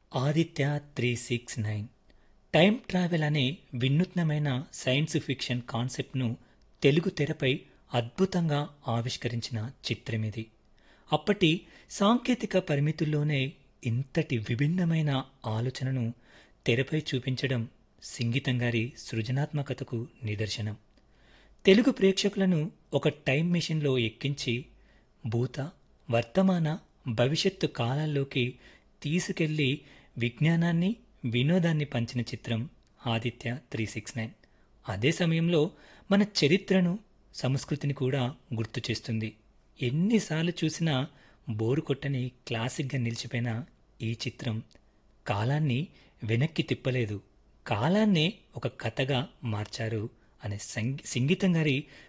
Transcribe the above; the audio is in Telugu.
Aditya three six nine time travel అనే వినూత్నమైన సైన్స్ ఫిక్షన్ కాన్సెప్ట్ను తెలుగు తెరపై అద్భుతంగా ఆవిష్కరించిన చిత్రం ఇది అప్పటి సాంకేతిక పరిమితుల్లోనే ఇంతటి విభిన్నమైన ఆలోచనను తెరపై చూపించడం సింగీతం గారి సృజనాత్మకతకు నిదర్శనం తెలుగు ప్రేక్షకులను ఒక టైం మెషిన్లో ఎక్కించి భూత వర్తమాన భవిష్యత్తు కాలాల్లోకి తీసుకెళ్లి విజ్ఞానాన్ని వినోదాన్ని పంచిన చిత్రం ఆదిత్య త్రీ సిక్స్ నైన్ అదే సమయంలో మన చరిత్రను సంస్కృతిని కూడా గుర్తు చేస్తుంది ఎన్నిసార్లు చూసినా బోరు కొట్టని క్లాసిక్గా నిలిచిపోయిన ఈ చిత్రం కాలాన్ని వెనక్కి తిప్పలేదు కాలాన్నే ఒక కథగా మార్చారు అనే సంగీ సంగీతం గారి